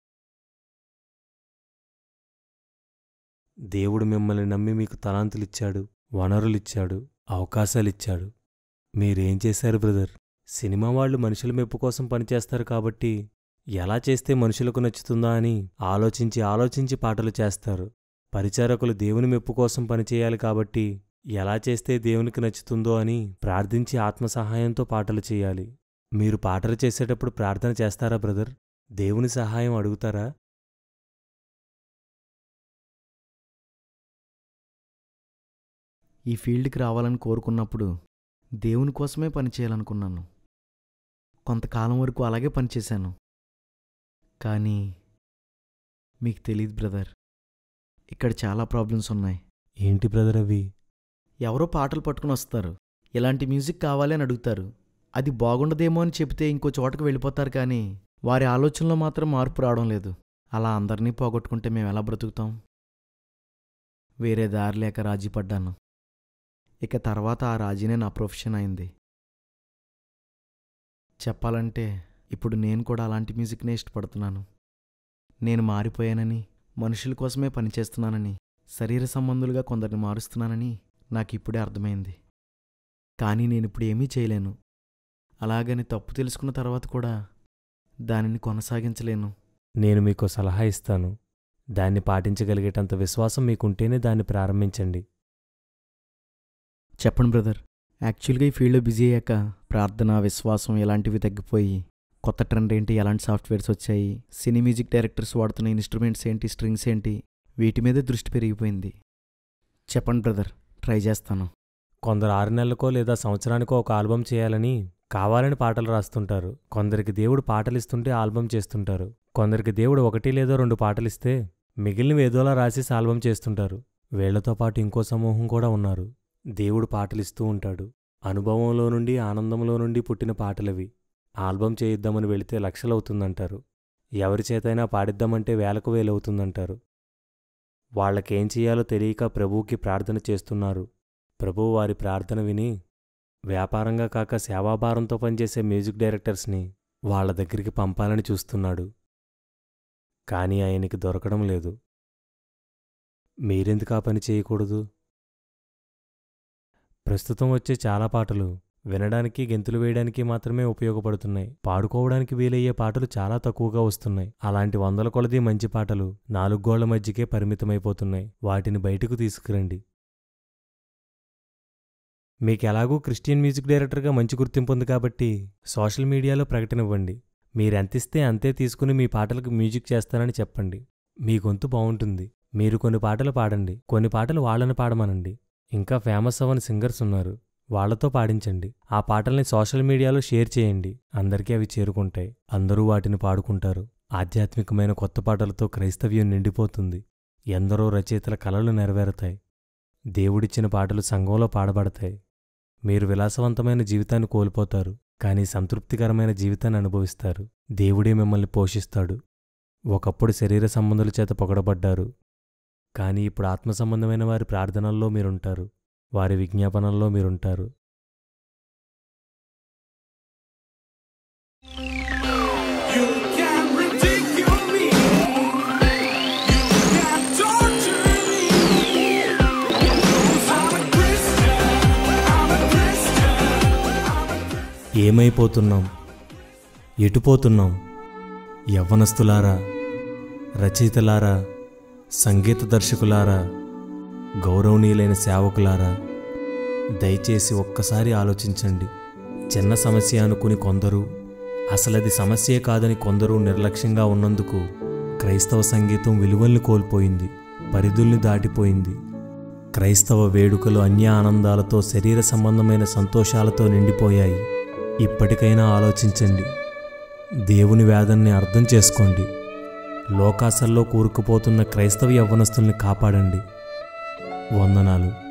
దేవుడు మిమ్మల్ని నమ్మి మీకు తలాంతులిచ్చాడు వనరులిచ్చాడు అవకాశాలిచ్చాడు మీరేం చేశారు బ్రదర్ సినిమా వాళ్ళు మనుషుల మెప్పు కోసం పనిచేస్తారు కాబట్టి ఎలా చేస్తే మనుషులకు నచ్చుతుందా అని ఆలోచించి ఆలోచించి పాటలు చేస్తారు పరిచారకులు దేవుని మెప్పు కోసం పనిచేయాలి కాబట్టి ఎలా చేస్తే దేవునికి నచ్చుతుందో అని ప్రార్థించి ఆత్మ సహాయంతో పాటలు చేయాలి మీరు పాటలు చేసేటప్పుడు ప్రార్థన చేస్తారా బ్రదర్ దేవుని సహాయం అడుగుతారా ఈ ఫీల్డ్కి రావాలని కోరుకున్నప్పుడు దేవుని కోసమే పనిచేయాలనుకున్నాను కొంతకాలం వరకు అలాగే పనిచేశాను కానీ మీకు తెలియదు బ్రదర్ ఇక్కడ చాలా ప్రాబ్లమ్స్ ఉన్నాయి ఏంటి బ్రదర్ అవి ఎవరో పాటలు పట్టుకుని వస్తారు ఇలాంటి మ్యూజిక్ కావాలి అని అడుగుతారు అది బాగుండదేమో అని చెప్తే ఇంకో చోటకు వెళ్ళిపోతారు కానీ వారి ఆలోచనలో మాత్రం మార్పు రావడం లేదు అలా అందరినీ పోగొట్టుకుంటే మేము ఎలా బ్రతుకుతాం వేరే దారి లేక రాజీ పడ్డాను ఇక తర్వాత ఆ రాజీనే నా ప్రొఫెషన్ అయింది చెప్పాలంటే ఇప్పుడు నేను కూడా అలాంటి మ్యూజిక్నే ఇష్టపడుతున్నాను నేను మారిపోయానని మనుషుల కోసమే పనిచేస్తున్నానని శరీర సంబంధులుగా కొందరిని మారుస్తున్నానని నాకు ఇప్పుడే అర్థమైంది కానీ నేను ఇప్పుడు ఏమీ చేయలేను అలాగని తప్పు తెలుసుకున్న తర్వాత కూడా దానిని కొనసాగించలేను నేను మీకు సలహా ఇస్తాను దాన్ని పాటించగలిగేటంత విశ్వాసం మీకుంటేనే దాన్ని ప్రారంభించండి చెప్పండి బ్రదర్ యాక్చువల్గా ఈ ఫీల్డ్లో బిజీ అయ్యాక ప్రార్థన విశ్వాసం ఇలాంటివి తగ్గిపోయి కొత్త ట్రెండ్ ఏంటి ఎలాంటి సాఫ్ట్వేర్స్ వచ్చాయి సినీ మ్యూజిక్ డైరెక్టర్స్ వాడుతున్న ఇన్స్ట్రుమెంట్స్ ఏంటి స్ట్రింగ్స్ ఏంటి వీటి మీదే దృష్టి పెరిగిపోయింది చెప్పండి బ్రదర్ ట్రై చేస్తాను కొందరు ఆరు నెలలకో లేదా సంవత్సరానికో ఒక ఆల్బం చేయాలని కావాలని పాటలు రాస్తుంటారు కొందరికి దేవుడు పాటలిస్తుంటే ఆల్బం చేస్తుంటారు కొందరికి దేవుడు ఒకటి లేదా రెండు పాటలిస్తే మిగిలినవి ఏదోలా రాసేసి ఆల్బం చేస్తుంటారు వీళ్లతో పాటు ఇంకో సమూహం కూడా ఉన్నారు దేవుడు పాటలిస్తూ ఉంటాడు అనుభవంలో నుండి ఆనందంలో నుండి పుట్టిన పాటలవి ఆల్బం చేయిద్దామని వెళితే లక్షలవుతుందంటారు ఎవరి చేతైనా పాడిద్దామంటే వేలకు వేలవుతుందంటారు వాళ్ళకేం చేయాలో తెలియక ప్రభువుకి ప్రార్థన చేస్తున్నారు ప్రభువు వారి ప్రార్థన విని వ్యాపారంగా కాక సేవాభారంతో పనిచేసే మ్యూజిక్ డైరెక్టర్స్ని వాళ్ళ దగ్గరికి పంపాలని చూస్తున్నాడు కానీ ఆయనకి దొరకడం లేదు మీరెందుకు ఆ పని చేయకూడదు ప్రస్తుతం వచ్చే చాలా పాటలు వినడానికి గెంతులు వేయడానికి మాత్రమే ఉపయోగపడుతున్నాయి పాడుకోవడానికి వీలయ్యే పాటలు చాలా తక్కువగా వస్తున్నాయి అలాంటి వందల కొలది మంచి పాటలు నాలుగు గోళ్ల మధ్యకే పరిమితమైపోతున్నాయి వాటిని బయటకు తీసుకురండి మీకెలాగూ క్రిస్టియన్ మ్యూజిక్ డైరెక్టర్గా మంచి గుర్తింపు ఉంది కాబట్టి సోషల్ మీడియాలో ప్రకటన ఇవ్వండి మీరెంతిస్తే అంతే తీసుకుని మీ పాటలకు మ్యూజిక్ చేస్తానని చెప్పండి మీ గొంతు బాగుంటుంది మీరు కొన్ని పాటలు పాడండి కొన్ని పాటలు వాళ్ళని పాడమనండి ఇంకా ఫేమస్ అవ్వని సింగర్స్ ఉన్నారు వాళ్లతో పాడించండి ఆ పాటల్ని సోషల్ మీడియాలో షేర్ చేయండి అందరికీ అవి చేరుకుంటాయి అందరూ వాటిని పాడుకుంటారు ఆధ్యాత్మికమైన కొత్త పాటలతో క్రైస్తవ్యం నిండిపోతుంది ఎందరో రచయితల కలలు నెరవేరుతాయి దేవుడిచ్చిన పాటలు సంఘంలో పాడబడతాయి మీరు విలాసవంతమైన జీవితాన్ని కోల్పోతారు కానీ సంతృప్తికరమైన జీవితాన్ని అనుభవిస్తారు దేవుడే మిమ్మల్ని పోషిస్తాడు ఒకప్పుడు శరీర సంబంధుల చేత పొగడబడ్డారు కానీ ఇప్పుడు ఆత్మ సంబంధమైన వారి ప్రార్థనల్లో మీరుంటారు వారి విజ్ఞాపనల్లో మీరుంటారు You can ridicule me. You can torture me. I'm a Christian. I'm a Christian. ఏమైపోతున్నాం ఎటుపోతున్నాం యవ్వనస్తులారా రచయితలారా సంగీత దర్శకులారా గౌరవనీయులైన సేవకులారా దయచేసి ఒక్కసారి ఆలోచించండి చిన్న సమస్య అనుకుని కొందరు అసలది సమస్యే కాదని కొందరు నిర్లక్ష్యంగా ఉన్నందుకు క్రైస్తవ సంగీతం విలువల్ని కోల్పోయింది పరిధుల్ని దాటిపోయింది క్రైస్తవ వేడుకలు అన్య ఆనందాలతో శరీర సంబంధమైన సంతోషాలతో నిండిపోయాయి ఇప్పటికైనా ఆలోచించండి దేవుని వేదన్ని అర్థం చేసుకోండి లోకాసల్లో కూరుకుపోతున్న క్రైస్తవ యవ్వనస్తుల్ని కాపాడండి వందనాలు